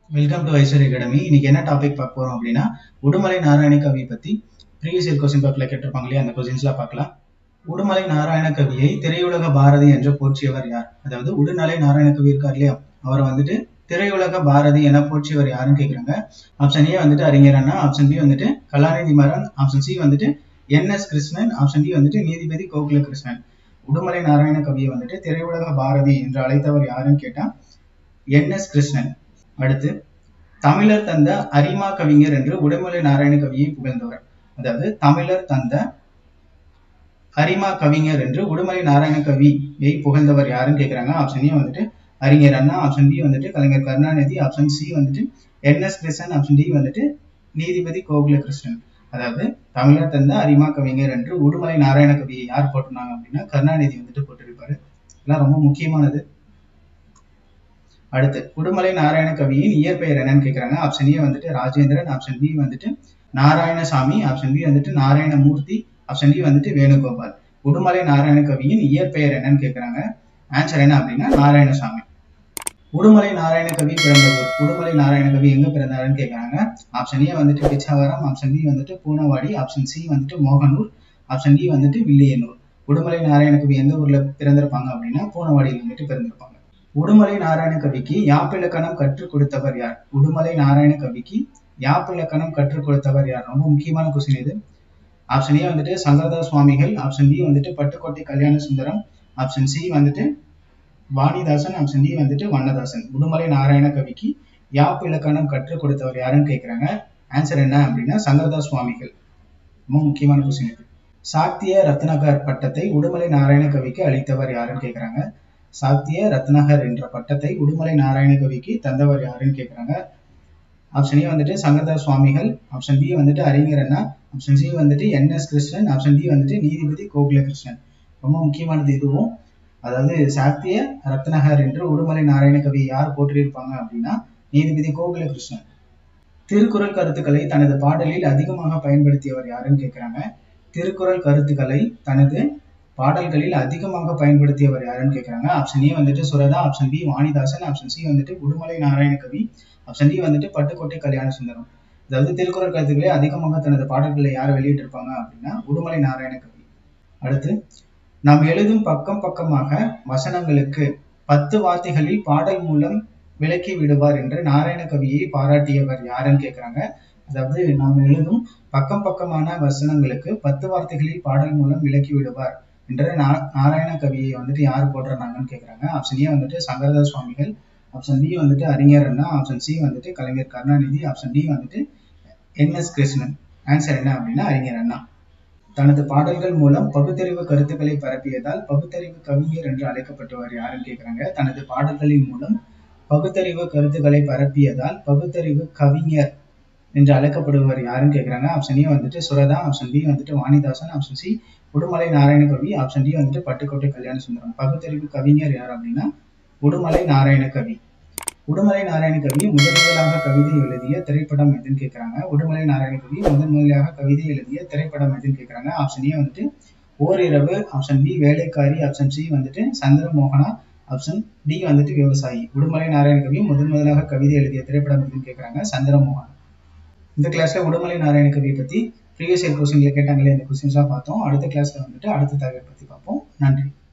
welcome to Aishwarya academy இன்னைக்கு என்ன topic பார்க்க போறோம் அப்படின்னா உடுமலை நாராயண கவி பத்தி ப்ரீவியஸ் இயர் கொஸ்டின் பேப்பர்ல கேட்டிருப்பாங்க இல்லையா அந்த கொஸ்டின்ஸ்லாம் பார்க்கலாம் உடுமலை நாராயண கவியை திரையுலக பாரதி என்று போற்றியவர் யார் அதாவது உடுமலை நாராயண கவி இருக்கார் இல்லையா அவரை வந்துட்டு திரையுலக பாரதி என போற்றியவர் யாருன்னு கேட்குறாங்க ஆப்ஷன் ஏ வந்துட்டு அறிஞர் அண்ணா ஆப்ஷன் பி வந்துட்டு கலாநிதி மாறன் ஆப்ஷன் சி வந்துட்டு N S Krishnan option D வந்துட்டு நீதிபதி கோகுல கிருஷ்ணன் உடுமலை நாராயண கவியை வந்துட்டு திரையுலக பாரதி என்று அழைத்தவர் யாருன்னு கேட்டா என் எஸ் கிருஷ்ணன் அடுத்து தமிழர் தந்த அரிமா கவிஞர் என்று உடுமலை நாராயண கவியை புகழ்ந்தவர் அதாவது தமிழர் தந்த அரிமா கவிஞர் என்று உடுமலை நாராயண கவியை புகழ்ந்தவர் யாருன்னு கேட்குறாங்க ஆப்ஷன் ஏ வந்துட்டு அறிஞர் அண்ணா ஆப்ஷன் பி வந்துட்டு கலைஞர் கருணாநிதி ஆப்ஷன் சி வந்துட்டு N S Krishnan option D வந்துட்டு நீதிபதி கோகுல கிருஷ்ணன் அதாவது தமிழர் தந்த அரிமா கவிஞர் என்று உடுமலை நாராயண கவியை யார் போட்டிருந்தாங்க அப்படின்னா கருணாநிதி வந்துட்டு போட்டிருப்பாரு இதெல்லாம் ரொம்ப முக்கியமானது அடுத்து உடுமலை நாராயண கவியின் இயற்பெயர் என்னன்னு கேட்குறாங்க ஆப்ஷன் ஏ வந்துட்டு ராஜேந்திரன் ஆப்ஷன் பி வந்துட்டு நாராயணசாமி ஆப்ஷன் பி வந்துட்டு நாராயணமூர்த்தி ஆப்ஷன் டி வந்துட்டு வேணுகோபால் உடுமலை நாராயண கவியின் இயற்பெயர் என்னன்னு கேட்குறாங்க ஆன்சர் என்ன அப்படின்னா நாராயணசாமி உடுமலை நாராயண கவி பிறந்த ஊர் உடுமலை நாராயண கவி எங்க பிறந்தாருன்னு கேட்குறாங்க ஆப்ஷன் ஏ வந்துட்டு பிச்சாவரம் ஆப்ஷன் பி வந்துட்டு பூனவாடி ஆப்ஷன் சி வந்துட்டு மோகனூர் ஆப்ஷன் டி வந்துட்டு வில்லியனூர் உடுமலை நாராயண கவி எந்த ஊர்ல பிறந்திருப்பாங்க அப்படின்னா பூனவாடியில் வந்துட்டு பிறந்திருப்பாங்க உடுமலை நாராயண கவிக்கு யாப்பிலக்கணம் கற்றுக் கொடுத்தவர் யார் உடுமலை நாராயண கவிக்கு யாப்பிலக்கணம் கற்றுக் கொடுத்தவர் யார் ரொம்ப முக்கியமான கொஸ்டின் இது ஆப்ஷன் ஏ வந்துட்டு சங்கரதாஸ் சுவாமிகள் ஆப்ஷன் பி வந்துட்டு பட்டுக்கோட்டை கல்யாண சுந்தரம் ஆப்ஷன் சி வந்துட்டு வாணிதாசன் ஆப்ஷன் டி வந்துட்டு வண்ணதாசன் உடுமலை நாராயண கவிக்கு யாப்பு இலக்கணம் கற்றுக் கொடுத்தவர் யாருன்னு கேட்குறாங்க ஆன்சர் என்ன அப்படின்னா சங்கரதாஸ் சுவாமிகள் ரொம்ப முக்கியமான கொஸ்டின் இது சாத்திய ரத்னகர் பட்டத்தை உடுமலை நாராயண கவிக்கு அளித்தவர் யாருன்னு கேட்குறாங்க சாத்திய ரத்னகர் என்ற பட்டத்தை உடுமலை நாராயண கவிக்கு தந்தவர் யாருன்னு கேட்குறாங்க ஆப்ஷன் ஏ வந்துட்டு சங்கரதாஸ் சுவாமிகள் ஆப்ஷன் பி வந்துட்டு அறிஞர் அண்ணா ஆப்ஷன் சி வந்துட்டு N S Krishnan option D வந்துட்டு நீதிபதி கோகுல கிருஷ்ணன் ரொம்ப முக்கியமானது இதுவும் அதாவது சாத்திய ரத்னகர் என்று உடுமலை நாராயண கவி யார் போற்றியிருப்பாங்க அப்படின்னா நீதிபதி கோகுல கிருஷ்ணன் திருக்குறள் கருத்துக்களை தனது பாடலில் அதிகமாக பயன்படுத்தியவர் யாருன்னு கேட்குறாங்க திருக்குறள் கருத்துக்களை தனது பாடல்களில் அதிகமாக பயன்படுத்தியவர் யாருன்னு கேட்குறாங்க ஆப்ஷன் ஏ வந்துட்டு Suratha option B Vanidasan option C வந்துட்டு உடுமலை நாராயண கவி ஆப்ஷன் டி வந்துட்டு பட்டுக்கோட்டை கல்யாண சுந்தரம் அதாவது திருக்குறள் கருத்துக்களை அதிகமாக தனது பாடல்களை யார் வெளியிட்டிருப்பாங்க அப்படின்னா உடுமலை நாராயண கவி அடுத்து நாம் எழுதும் பக்கம் பக்கமாக வசனங்களுக்கு பத்து வார்த்தைகளில் பாடல் மூலம் விளக்கி விடுவார் என்று நாராயண கவியை பாராட்டியவர் யாருன்னு கேட்குறாங்க அதாவது நாம் எழுதும் பக்கம் பக்கமான வசனங்களுக்கு பத்து வார்த்தைகளில் பாடல் மூலம் விளக்கி விடுவார் என்ற நாராயண கவியை வந்துட்டு யார் போடுறாங்கன்னு கேட்குறாங்க ஆப்ஷன் ஏ வந்துட்டு சங்கரதாஸ் சுவாமிகள் ஆப்ஷன் பி வந்துட்டு அறிஞர் அண்ணா ஆப்ஷன் சி வந்துட்டு கலைஞர் கருணாநிதி ஆப்ஷன் டி வந்துட்டு என் எஸ் கிருஷ்ணன் ஆன்சர் என்ன அப்படின்னா அறிஞர் அண்ணா தனது பாடல்கள் மூலம் பகுத்தறிவு கருத்துக்களை பரப்பியதால் பகுத்தறிவு கவிஞர் என்று அழைக்கப்பட்டவர் யாருன்னு கேட்குறாங்க தனது பாடல்களின் மூலம் பகுத்தறிவு கருத்துக்களை பரப்பியதால் பகுத்தறிவு கவிஞர் என்று அழைக்கப்படுவர் யாருன்னு கேட்குறாங்க ஆப்ஷன் ஏ வந்துட்டு சுரதா ஆப்ஷன் பி வந்துட்டு Vanidasan option C Udumalai Narayana Kavi option D வந்துட்டு பட்டுக்கோட்டை கல்யாண சுந்தரம் பகுத்தறிவு கவிஞர் யார் அப்படின்னா உடுமலை நாராயண கவி உடுமலை நாராயண கவி முதன் முதலாக கவிதை எழுதிய திரைப்படம் எதுன்னு கேட்குறாங்க உடுமலை நாராயண கவி முதன் முதலாக கவிதை எழுதிய திரைப்படம் எதுன்னு கேட்குறாங்க ஆப்ஷன் ஏ வந்துட்டு Oriravu option B Velaikkari option C வந்துட்டு சந்திரமோகனா ஆப்ஷன் டி வந்துட்டு விவசாயி உடுமலை நாராயண கவி முதன் முதலாக கவிதை எழுதிய திரைப்படம் எதுன்னு கேட்குறாங்க சந்திரமோகன் இந்த கிளாஸ்ல உடுமலை நாராயண கவியை பத்தி ப்ரீவியஸ் இயர் கொஸ்டின்ல கேட்டாங்களே இந்த கொஸ்டின்ஸ்லாம் பார்த்தோம் அடுத்த கிளாஸ்ல வந்துட்டு அடுத்த தகவல் பத்தி பார்ப்போம் நன்றி